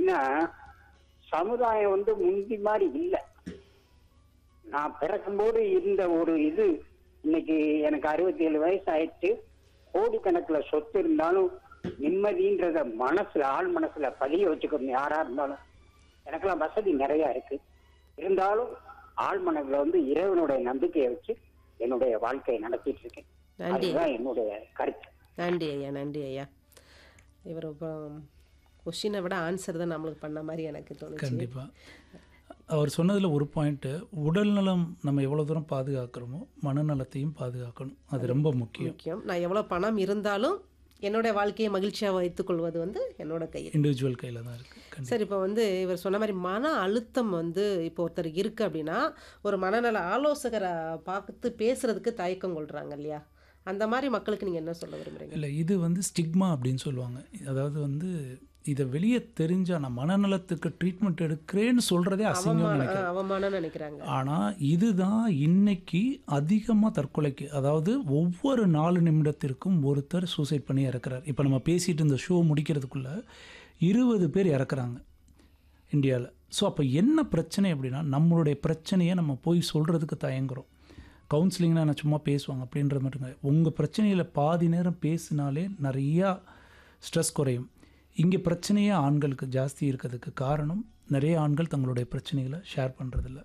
எப்படின்னா சமுதாயம் வந்து முந்தி மாதிரி இல்லை நான் பிறக்கும்போது இருந்த ஒரு இது இன்னைக்கு எனக்கு அறுபத்தி ஏழு வயசு ஆயிடுச்சு கோடிக்கணக்கில் சொத்து இருந்தாலும் நிம்மதின்றத மனசுல ஆள் மனசுல பதிய வச்சுக்கணும் யாரா இருந்தாலும் எனக்கெல்லாம் வசதி நிறைய இருக்கு இருந்தாலும் ஆள் மனதுல வந்து இறைவனுடைய நம்பிக்கையை வச்சு என்னுடைய வாழ்க்கையை நடத்திட்டு இருக்கேன் நன்றி அதுதான் என்னுடைய கருத்து நன்றி ஐயா நன்றி ஐயா இவர் இப்போ கொஷினை விட ஆன்சர் தான் நம்மளுக்கு பண்ண மாதிரி எனக்கு தோணுச்சு கண்டிப்பாக அவர் சொன்னதில் ஒரு பாயிண்ட்டு உடல்நலம் நம்ம எவ்வளோ தூரம் பாதுகாக்கிறோமோ மனநலத்தையும் பாதுகாக்கணும் அது ரொம்ப முக்கியம் முக்கியம் நான் எவ்வளோ பணம் இருந்தாலும் என்னுடைய வாழ்க்கையை மகிழ்ச்சியாக வைத்துக்கொள்வது வந்து என்னோட கையில் இண்டிவிஜுவல் கையில் தான் இருக்குது கண்டிப்பாக சரி இப்போ வந்து இவர் சொன்ன மாதிரி மன அழுத்தம் வந்து இப்போ ஒருத்தருக்கு இருக்குது அப்படின்னா ஒரு மனநல ஆலோசகரை பார்த்து பேசுறதுக்கு தயக்கம் கொள்கிறாங்க இல்லையா அந்த மாதிரி மக்களுக்கு நீங்கள் என்ன சொல்ல விரும்புறீங்க இல்லை இது வந்து ஸ்டிக்மா அப்படின்னு சொல்லுவாங்க அதாவது வந்து இதை வெளியே தெரிஞ்சால் நான் மனநலத்துக்கு ட்ரீட்மெண்ட் எடுக்கிறேன்னு சொல்கிறதே அசிங்கம் அவமான நினைக்கிறேன் அவமானம் நினைக்கிறாங்க ஆனால் இதுதான் இன்னைக்கு அதிகமாக தற்கொலைக்கு அதாவது ஒவ்வொரு நாலு நிமிடத்திற்கும் ஒருத்தர் சூசைட் பண்ணி இறக்குறார் இப்போ நம்ம பேசிட்டு இந்த ஷோ முடிக்கிறதுக்குள்ள இருபது பேர் இறக்குறாங்க இந்தியாவில் ஸோ அப்போ என்ன பிரச்சனை அப்படின்னா நம்மளுடைய பிரச்சனையை நம்ம போய் சொல்கிறதுக்கு தயங்குறோம் கவுன்சிலிங்னா நான் சும்மா பேசுவாங்க அப்படின்ற மட்டுங்க உங்கள் பிரச்சனையில் பாதி நேரம் பேசினாலே நிறையா ஸ்ட்ரெஸ் குறையும் இங்கே பிரச்சனையே ஆண்களுக்கு ஜாஸ்தி இருக்கிறதுக்கு காரணம் நிறைய ஆண்கள் தங்களுடைய பிரச்சனைகளை ஷேர் பண்ணுறதில்ல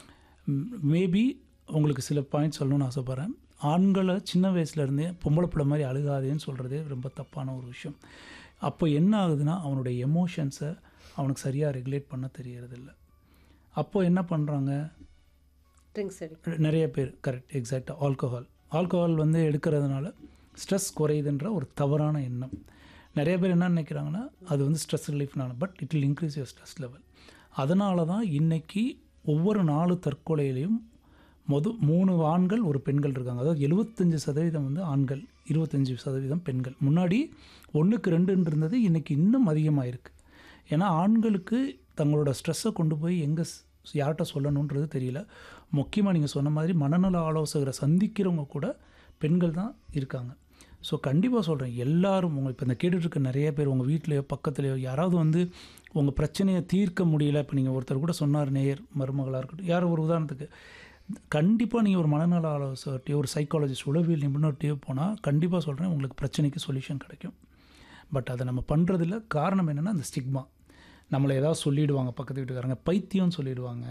மேபி உங்களுக்கு சில பாயிண்ட் சொல்லணும்னு ஆசைப்பட்றேன் ஆண்களை சின்ன வயசுலேருந்தே பொம்பளை பிள்ளை மாதிரி அழுகாதேன்னு சொல்கிறதே ரொம்ப தப்பான ஒரு விஷயம் அப்போ என்ன ஆகுதுன்னா அவனுடைய எமோஷன்ஸை அவனுக்கு சரியாக ரெகுலேட் பண்ண தெரியறதில்ல அப்போ என்ன பண்ணுறாங்க ட்ரிங்க்ஸ் எடு நிறைய பேர் கரெக்ட் எக்ஸாக்டாக ஆல்கஹால் ஆல்கஹால் வந்து எடுக்கிறதுனால ஸ்ட்ரெஸ் குறையுதுன்ற ஒரு தவறான எண்ணம் நிறைய பேர் என்ன நினைக்கிறாங்கன்னா அது வந்து ஸ்ட்ரெஸ் ரிலீஃப்னால but it will increase your stress level அதனால தான் இன்றைக்கி ஒவ்வொரு நாலு தற்கொலையிலையும் மொத மூணு ஆண்கள் ஒரு பெண்கள் இருக்காங்க அதாவது எழுபத்தஞ்சு சதவீதம் வந்து ஆண்கள் இருபத்தஞ்சி சதவீதம் பெண்கள் முன்னாடி ஒன்றுக்கு ரெண்டுன்னு இருந்தது இன்றைக்கி இன்னும் அதிகமாக இருக்குது ஏன்னா ஆண்களுக்கு தங்களோட ஸ்ட்ரெஸ்ஸை கொண்டு போய் எங்கே யார்கிட்ட சொல்லணுன்றது தெரியல முக்கியமாக நீங்கள் சொன்ன மாதிரி மனநல ஆலோசகரை சந்திக்கிறவங்க கூட பெண்கள் தான் இருக்காங்க ஸோ கண்டிப்பாக சொல்கிறேன் எல்லாரும் உங்கள் இப்போ இந்த கேட்டுட்டு இருக்க நிறைய பேர் உங்கள் வீட்லேயோ பக்கத்துலேயோ யாராவது வந்து உங்கள் பிரச்சனையை தீர்க்க முடியல இப்போ நீங்கள் ஒருத்தர் கூட சொன்னார் நேயர் மருமகளாக இருக்கட்டும் யார் ஒரு உதாரணத்துக்கு கண்டிப்பாக நீங்கள் ஒரு மனநல ஆலோசகர்கிட்டயோ ஒரு சைக்காலஜிஸ்ட் உளவியல் நிபுணர்கிட்டயோ போனால் கண்டிப்பாக சொல்கிறேன் உங்களுக்கு பிரச்சனைக்கு சொல்யூஷன் கிடைக்கும் பட் அதை நம்ம பண்ணுறதில்ல காரணம் என்னென்னா அந்த ஸ்டிக்மா நம்மளை ஏதாவது சொல்லிடுவாங்க பக்கத்து வீட்டுக்காரங்க பைத்தியம்னு சொல்லிடுவாங்க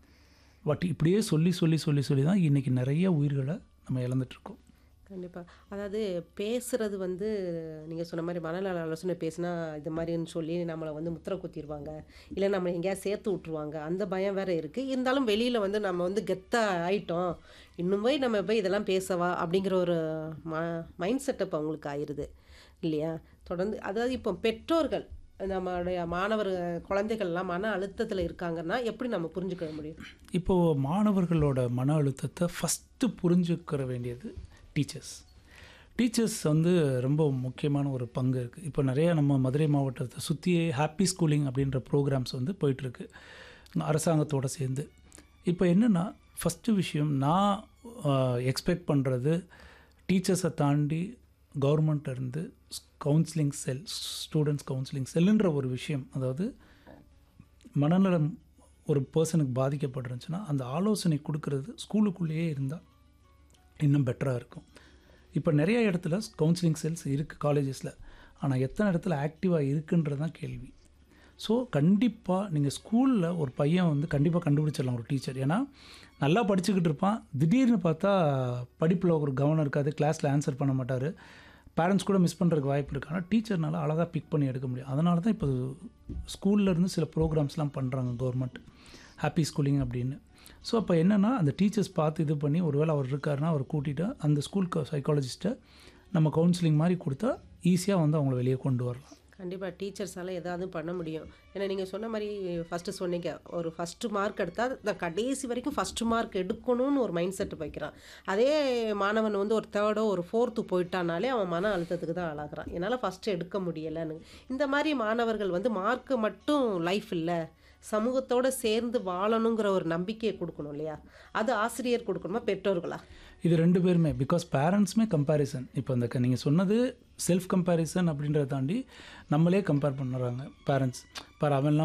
பட் இப்படியே சொல்லி சொல்லி சொல்லி சொல்லி தான் இன்றைக்கி நிறைய உயிர்களை நம்ம இழந்துட்டுருக்கோம் கண்டிப்பாக அதாவது பேசுறது வந்து நீங்கள் சொன்ன மாதிரி மனநல ஆலோசனை பேசினா இது மாதிரின்னு சொல்லி நம்மளை வந்து முத்திரை குத்திடுவாங்க இல்லை நம்ம எங்கேயாவது சேர்த்து விட்ருவாங்க அந்த பயம் வேற இருக்குது இருந்தாலும் வெளியில் வந்து நம்ம வந்து கெத்தாக ஆயிட்டோம் இன்னும் போய் நம்ம போய் இதெல்லாம் பேசவா அப்படிங்கிற ஒரு ம மைண்ட் செட்டப் அவங்களுக்கு ஆயிடுது இல்லையா தொடர்ந்து அதாவது இப்போ பெற்றோர்கள் நம்மளுடைய மாணவர் குழந்தைகள்லாம் மன அழுத்தத்தில் இருக்காங்கன்னா எப்படி நம்ம புரிஞ்சுக்க முடியும் இப்போது மாணவர்களோட மன அழுத்தத்தை ஃபஸ்ட்டு புரிஞ்சுக்கிற வேண்டியது டீச்சர்ஸ் டீச்சர்ஸ் வந்து ரொம்ப முக்கியமான ஒரு பங்கு இருக்குது இப்போ நிறையா நம்ம மதுரை மாவட்டத்தை சுற்றியே ஹாப்பி ஸ்கூலிங் அப்படின்ற ப்ரோக்ராம்ஸ் வந்து போயிட்டுருக்கு அரசாங்கத்தோடு சேர்ந்து இப்போ என்னென்னா ஃபஸ்ட்டு விஷயம் நான் எக்ஸ்பெக்ட் பண்ணுறது டீச்சர்ஸை தாண்டி கவர்மெண்ட் இருந்து கவுன்சிலிங் செல் ஸ்டூடெண்ட்ஸ் கவுன்சிலிங் செல்லுன்ற ஒரு விஷயம் அதாவது மனநலம் ஒரு பர்சனுக்கு பாதிக்கப்பட்டுருந்துச்சுன்னா அந்த ஆலோசனை கொடுக்கறது ஸ்கூலுக்குள்ளேயே இருந்தால் இன்னும் பெட்டராக இருக்கும் இப்போ நிறைய இடத்துல கவுன்சிலிங் செல்ஸ் இருக்குது காலேஜஸில் ஆனால் எத்தனை இடத்துல ஆக்டிவாக இருக்குன்றது தான் கேள்வி ஸோ கண்டிப்பாக நீங்கள் ஸ்கூலில் ஒரு பையன் வந்து கண்டிப்பாக கண்டுபிடிச்சிடலாம் ஒரு டீச்சர் ஏன்னா நல்லா படிச்சுக்கிட்டு இருப்பான் திடீர்னு பார்த்தா படிப்பில் ஒரு கவனம் இருக்காது கிளாஸில் ஆன்சர் பண்ண மாட்டார் பேரண்ட்ஸ் கூட மிஸ் பண்ணுறதுக்கு வாய்ப்பு இருக்குது ஆனால் டீச்சர்னால அழகாக பிக் பண்ணி எடுக்க முடியும் அதனால தான் இப்போ ஸ்கூல்ல இருந்து சில ப்ரோக்ராம்ஸ்லாம் பண்ணுறாங்க கவர்மெண்ட் ஹாப்பி ஸ்கூலிங் அப்படின்னு ஸோ அப்போ என்னென்னா அந்த டீச்சர்ஸ் பார்த்து இது பண்ணி ஒருவேளை அவர் இருக்காருன்னா அவர் கூட்டிகிட்டு அந்த ஸ்கூல் சைக்காலஜிஸ்ட்டை நம்ம கவுன்சிலிங் மாதிரி கொடுத்தா ஈஸியாக வந்து அவங்கள வெளியே கொண்டு வரலாம் கண்டிப்பாக டீச்சர்ஸால் ஏதாவது பண்ண முடியும் ஏன்னா நீங்கள் சொன்ன மாதிரி ஃபஸ்ட்டு சொன்னீங்க ஒரு ஃபஸ்ட்டு மார்க் எடுத்தால் நான் கடைசி வரைக்கும் ஃபஸ்ட்டு மார்க் எடுக்கணும்னு ஒரு மைண்ட் செட் வைக்கிறான் அதே மாணவன் வந்து ஒரு தேர்டோ ஒரு ஃபோர்த்து போயிட்டானாலே அவன் மன அழுத்தத்துக்கு தான் ஆளாகிறான் என்னால் ஃபஸ்ட்டு எடுக்க முடியலைன்னு இந்த மாதிரி மாணவர்கள் வந்து மார்க்கு மட்டும் லைஃப் இல்லை சமூகத்தோடு சேர்ந்து வாழணுங்கிற ஒரு நம்பிக்கையை கொடுக்கணும் இல்லையா அது ஆசிரியர் கொடுக்கணுமா பெற்றோர்களா இது ரெண்டு பேருமே பிகாஸ் பேரண்ட்ஸுமே கம்பேரிசன் இப்போ இந்த நீங்கள் சொன்னது செல்ஃப் கம்பேரிசன் அப்படின்றத தாண்டி நம்மளே கம்பேர் பண்ணுறாங்க பேரண்ட்ஸ் பார் அவன்லாம்